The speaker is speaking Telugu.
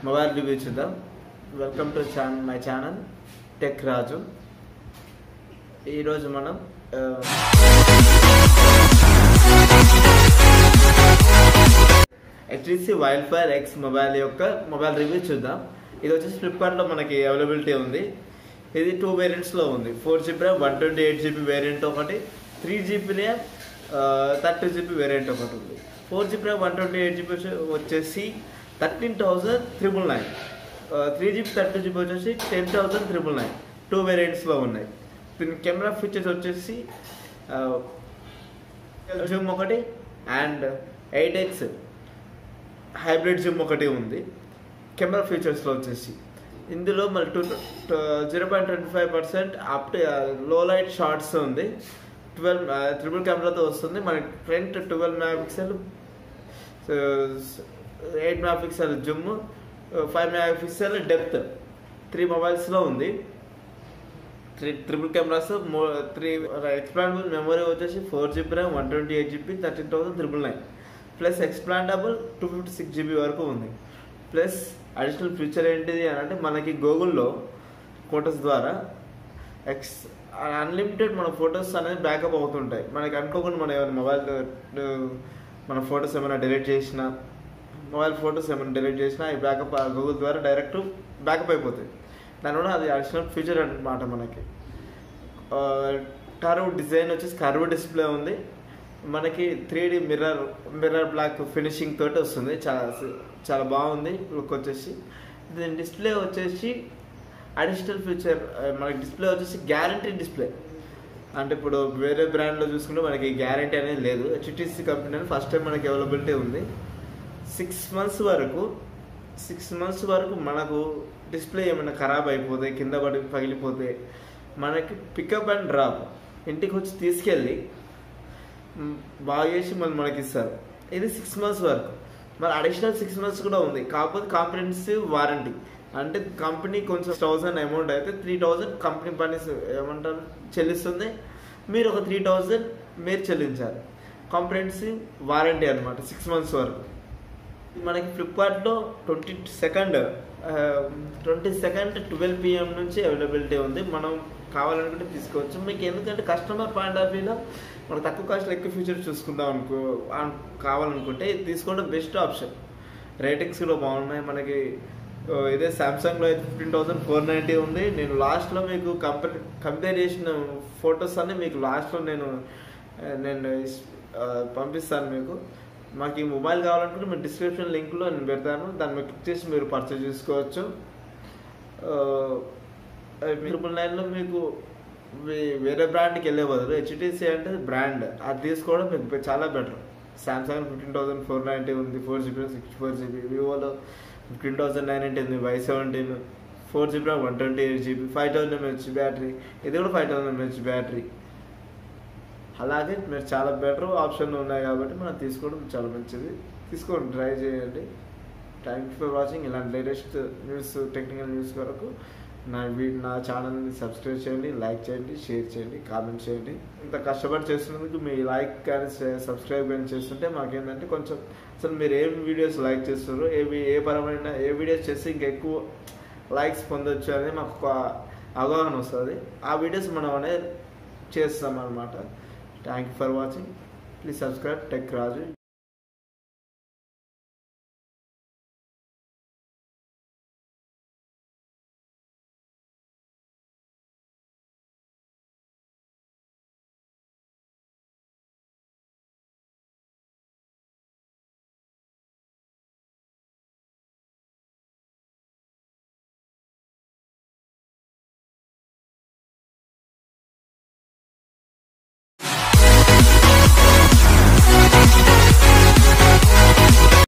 మొబైల్ రివ్యూ చూద్దాం వెల్కమ్ టు ఛాన్ మై ఛానల్ టెక్ రాజు ఈరోజు మనం HTC wild fire X mobile యొక్క మొబైల్ రివ్యూ చూద్దాం ఇది వచ్చేసి ఫ్లిప్కార్ట్లో మనకి అవైలబిలిటీ ఉంది ఇది టూ వేరియంట్స్లో ఉంది four GB RAM one twenty eight GB variant ఒకటి three GB RAM thirty GB variant ఒకటి ఉంది four GB RAM one twenty eight GB వచ్చేసి thirteen thousand triple nine three GB thirty GB వచ్చేసి ten thousand triple nine two వేరియంట్స్లో ఉన్నాయి దీని కెమెరా ఫీచర్స్ వచ్చేసి జూమ్ ఒకటి and eight X hybrid zoom ఒకటి ఉంది కెమెరా ఫీచర్స్లో వచ్చేసి ఇందులో మళ్ళీ two zero point twenty five percent up లో లైట్ షార్ట్స్ ఉంది ట్వెల్వ్ త్రిబుల్ కెమెరాతో వస్తుంది మన front twelve megapixel eight megapixel zoom five megapixel depth three మొబైల్స్లో ఉంది three triple cameras three expandable memory వచ్చేసి four GB RAM one twenty eight GB thirteen thousand triple nine plus expandable two fifty six GB వరకు ఉంది ప్లస్ అడిషనల్ ఫీచర్ ఏంటిది అని అంటే మనకి గూగుల్లో ఫొటోస్ ద్వారా ఎక్స్ అన్లిమిటెడ్ మన ఫొటోస్ అనేది బ్యాకప్ అవుతుంటాయి మనకి అనుకోకుండా మనం ఏమైనా మొబైల్ మన ఫొటోస్ ఏమైనా డిలీట్ చేసినా మొబైల్ ఫొటోస్ ఏమైనా డిలీట్ చేసినా ఈ బ్యాకప్ గూగుల్ ద్వారా డైరెక్ట్ బ్యాకప్ అయిపోతాయి దానివల్ల అది అడిషనల్ ఫీచర్ అనమాట మనకి కర్వ్ డిజైన్ వచ్చేసి కర్వ్ డిస్ప్లే ఉంది మనకి three D mirror mirror black finishing తోటి వస్తుంది చాలా చాలా బాగుంది లుక్ వచ్చేసి దీని డిస్ప్లే వచ్చేసి అడిషనల్ ఫీచర్ మనకి డిస్ప్లే వచ్చేసి గ్యారంటీ డిస్ప్లే అంటే ఇప్పుడు వేరే బ్రాండ్లో చూసుకుంటే మనకి గ్యారంటీ అనేది లేదు హెచ్టిసి కంపెనీ అని ఫస్ట్ టైం మనకి అవైలబిలిటీ ఉంది సిక్స్ మంత్స్ వరకు సిక్స్ మంత్స్ వరకు మనకు డిస్ప్లే ఏమైనా ఖరాబ్ అయిపోతే కింద పడి పగిలిపోతే మనకి పికప్ అండ్ డ్రాప్ ఇంటికి వచ్చి తీసుకెళ్ళి బాగా చేసి మళ్ళీ మనకి ఇస్తారు ఇది సిక్స్ మంత్స్ వరకు మరి అడిషనల్ సిక్స్ మంత్స్ కూడా ఉంది కాకపోతే కాంప్రహెన్సివ్ వారంటీ అంటే కంపెనీ కొంచెం థౌసండ్ అమౌంట్ అయితే త్రీ థౌజండ్ కంపెనీ పని ఏమంటారు చెల్లిస్తుంది మీరు ఒక త్రీ థౌజండ్ మీరు చెల్లించాలి కాంప్రహెన్సివ్ వారంటీ అనమాట సిక్స్ మంత్స్ వరకు మనకి ఫ్లిప్కార్ట్లో twenty second twenty second twelve PM నుంచి అవైలబిలిటీ ఉంది మనం కావాలనుకుంటే తీసుకోవచ్చు మీకు ఎందుకంటే కస్టమర్ పాయింట్ ఆఫ్ వ్యూలో మనకు తక్కువ కాస్ట్లో ఎక్కువ ఫ్యూచర్ చూసుకుందాం అనుకో కావాలనుకుంటే ఇది తీసుకోవడం బెస్ట్ ఆప్షన్ రేటింగ్స్ కూడా బాగున్నాయి మనకి ఇదే సామ్సంగ్లో అయితే ఫిఫ్టీన్ థౌసండ్ ఫోర్ నైంటీ ఉంది నేను లాస్ట్లో మీకు కంపేర్ కంపేర్ చేసిన ఫొటోస్ అన్ని మీకు లాస్ట్లో నేను నేను పంపిస్తాను మీకు మాకు ఈ మొబైల్ కావాలనుకుంటే మీరు డిస్క్రిప్షన్ లింక్లో నేను పెడతాను దాన్ని మీరు క్లిక్ చేసి మీరు పర్చేజ్ చేసుకోవచ్చు ట్రిపుల్ నైన్లో మీకు వేరే బ్రాండ్కి వెళ్ళే బదులు హెచ్టిసి అంటే బ్రాండ్ అది తీసుకోవడం మీకు చాలా better Samsung fifteen thousand four ninety ఉంది four GB sixty four GB వివోలో ఫిఫ్టీన్ థౌసండ్ నైన్ నైంటీ ఉంది Y seventeen four GB one twenty eight GB five thousand mAh battery ఇది కూడా ఫైవ్ థౌసండ్ ఎంహెచ్ బ్యాటరీ అలాగే మీరు చాలా బెటర్ ఆప్షన్లు ఉన్నాయి కాబట్టి మనం తీసుకోవడం చాలా మంచిది తీసుకోండి ట్రై చేయండి థ్యాంక్ యూ ఫర్ వాచింగ్ ఇలాంటి లేటెస్ట్ న్యూస్ టెక్నికల్ న్యూస్ వరకు నా వీ నా ఛానల్ని సబ్స్క్రైబ్ చేయండి లైక్ చేయండి షేర్ చేయండి కామెంట్ చేయండి ఇంత కష్టపడి చేస్తున్నందుకు మీ లైక్ కానీ సబ్స్క్రైబ్ కానీ చేస్తుంటే మాకేంటంటే కొంచెం అసలు మీరు ఏం వీడియోస్ లైక్ చేస్తున్నారు ఏ ఏ పరమైన ఏ వీడియోస్ చేస్తే ఇంకా ఎక్కువ లైక్స్ పొందొచ్చు అనేది మాకు ఒక అవగాహన వస్తుంది ఆ వీడియోస్ మనం అనేది చేస్తాం అనమాట thank you for watching please subscribe tech Raju